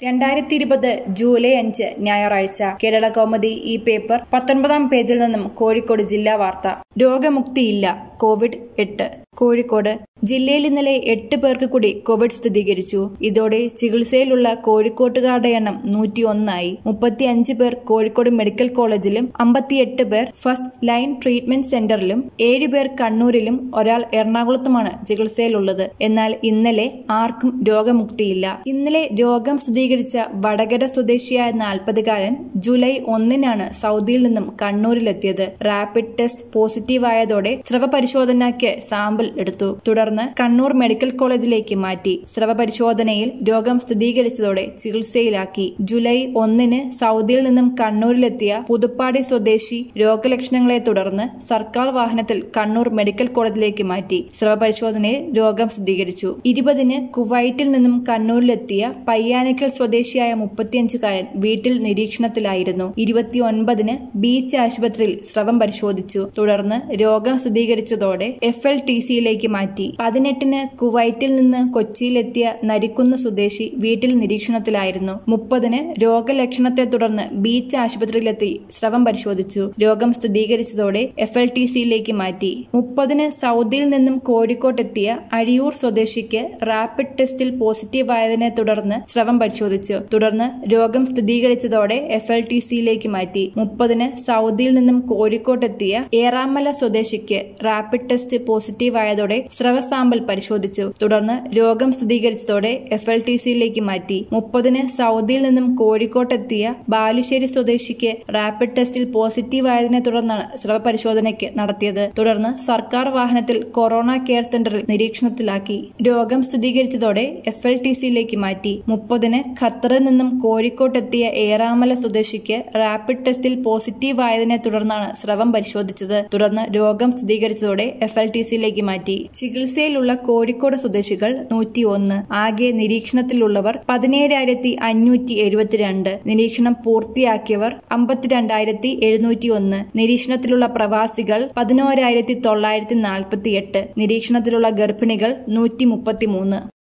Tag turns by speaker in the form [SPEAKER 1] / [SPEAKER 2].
[SPEAKER 1] രണ്ടായിരത്തി ഇരുപത് ജൂലൈ അഞ്ച് ഞായറാഴ്ച കേരള കൗമുദി ഈ പേപ്പർ പത്തൊൻപതാം പേജിൽ നിന്നും കോഴിക്കോട് ജില്ലാ വാർത്ത രോഗമുക്തിയില്ല കോവിഡ് എട്ട് കോഴിക്കോട് ജില്ലയിൽ ഇന്നലെ എട്ട് പേർക്ക് കൂടി കോവിഡ് സ്ഥിരീകരിച്ചു ഇതോടെ ചികിത്സയിലുള്ള കോഴിക്കോട്ടുകാരുടെ എണ്ണം നൂറ്റി ഒന്നായി മുപ്പത്തിയഞ്ച് പേർ കോഴിക്കോട് മെഡിക്കൽ കോളേജിലും അമ്പത്തിയെട്ട് പേർ ഫസ്റ്റ് ലൈൻ ട്രീറ്റ്മെന്റ് സെന്ററിലും ഏഴ് പേർ കണ്ണൂരിലും ഒരാൾ എറണാകുളത്തുമാണ് ചികിത്സയിലുള്ളത് എന്നാൽ ഇന്നലെ ആർക്കും രോഗമുക്തിയില്ല ഇന്നലെ രോഗം സ്ഥിരീകരിച്ച വടകര സ്വദേശിയായ നാൽപ്പതുകാരൻ ജൂലൈ ഒന്നിനാണ് സൗദിയിൽ നിന്നും കണ്ണൂരിലെത്തിയത് റാപ്പിഡ് ടെസ്റ്റ് പോസിറ്റീവ് ആയതോടെ സ്രവ പരിശോധനയ്ക്ക് സാമ്പിൾ എടുത്തു തുടർന്ന് കണ്ണൂർ മെഡിക്കൽ കോളേജിലേക്ക് മാറ്റി സ്രവ പരിശോധനയിൽ രോഗം സ്ഥിരീകരിച്ചതോടെ ചികിത്സയിലാക്കി ജൂലൈ ഒന്നിന് സൗദിയിൽ നിന്നും കണ്ണൂരിലെത്തിയ പുതുപ്പാടി സ്വദേശി രോഗലക്ഷണങ്ങളെ തുടർന്ന് സർക്കാർ വാഹനത്തിൽ കണ്ണൂർ മെഡിക്കൽ കോളേജിലേക്ക് മാറ്റി സ്രവ പരിശോധനയിൽ രോഗം സ്ഥിരീകരിച്ചു ഇരുപതിന് കുവൈറ്റിൽ നിന്നും കണ്ണൂരിലെത്തിയ പയ്യാനിക്കൽ സ്വദേശിയായ മുപ്പത്തിയഞ്ചുകാരൻ വീട്ടിൽ നിരീക്ഷണത്തിലായിരുന്നു ഇരുപത്തിയൊൻപതിന് ബീച്ച് ആശുപത്രിയിൽ സ്രവം പരിശോധിച്ചു തുടർന്ന് രോഗം സ്ഥിരീകരിച്ചതോടെ എഫ് എൽ ടി സിയിലേക്ക് മാറ്റി പതിനെട്ടിന് കുവൈറ്റിൽ നിന്ന് കൊച്ചിയിലെത്തിയ നരിക്കുന്ന് സ്വദേശി വീട്ടിൽ നിരീക്ഷണത്തിലായിരുന്നു മുപ്പതിന് രോഗലക്ഷണത്തെ തുടർന്ന് ബീച്ച് ആശുപത്രിയിലെത്തി സ്രവം പരിശോധിച്ചു രോഗം സ്ഥിരീകരിച്ചതോടെ എഫ് എൽ ടി സിയിലേക്ക് മാറ്റി മുപ്പതിന് സൗദിയിൽ നിന്നും കോഴിക്കോട്ടെത്തിയ അഴിയൂർ സ്വദേശിക്ക് റാപ്പിഡ് ടെസ്റ്റിൽ പോസിറ്റീവ് ആയതിനെ തുടർന്ന് സ്രവം പരിശോധിച്ചു തുടർന്ന് രോഗം സ്ഥിരീകരിച്ചതോടെ എഫ് എൽ ടി സിയിലേക്ക് മാറ്റി മുപ്പതിന് സൗദിയിൽ നിന്നും കോഴിക്കോട്ടെത്തിയ ഏറാമല സ്വദേശിക്ക് റാപ്പിഡ് ടെസ്റ്റ് പോസിറ്റീവ് ആയതോടെ സ്രവ സാമ്പിൾ പരിശോധിച്ചു തുടർന്ന് രോഗം സ്ഥിരീകരിച്ചതോടെ എഫ് എൽ ടി സിയിലേക്ക് മാറ്റി മുപ്പതിന് സൗദിയിൽ നിന്നും കോഴിക്കോട്ടെത്തിയ ബാലുശ്ശേരി സ്വദേശിക്ക് റാപ്പിഡ് ടെസ്റ്റിൽ പോസിറ്റീവ് ആയതിനെ തുടർന്നാണ് സ്രവ പരിശോധനയ്ക്ക് നടത്തിയത് തുടർന്ന് സർക്കാർ വാഹനത്തിൽ കൊറോണ കെയർ സെന്ററിൽ നിരീക്ഷണത്തിലാക്കി രോഗം സ്ഥിരീകരിച്ചതോടെ എഫ് എൽ ടി സിയിലേക്ക് മാറ്റി മുപ്പതിന് ഖത്തറിൽ നിന്നും കോഴിക്കോട്ടെത്തിയ ഏറാമല സ്വദേശിക്ക് റാപ്പിഡ് ടെസ്റ്റിൽ പോസിറ്റീവ് ആയതിനെ തുടർന്നാണ് സ്രവം പരിശോധിച്ചത് തുടർന്ന് രോഗം സ്ഥിരീകരിച്ചതോടെ എഫ് എൽ ടി സിയിലേക്ക് മാറ്റി ചികിത്സയിലുള്ള കോഴിക്കോട് സ്വദേശികൾ നൂറ്റി ഒന്ന് ആകെ നിരീക്ഷണത്തിലുള്ളവർ പതിനേഴായിരത്തി അഞ്ഞൂറ്റി എഴുപത്തിരണ്ട് നിരീക്ഷണം പൂർത്തിയാക്കിയവർ അമ്പത്തിരണ്ടായിരത്തി എഴുന്നൂറ്റി ഒന്ന് നിരീക്ഷണത്തിലുള്ള പ്രവാസികൾ പതിനോരായിരത്തി തൊള്ളായിരത്തി നാൽപ്പത്തി എട്ട് നിരീക്ഷണത്തിലുള്ള ഗർഭിണികൾ നൂറ്റി മുപ്പത്തിമൂന്ന്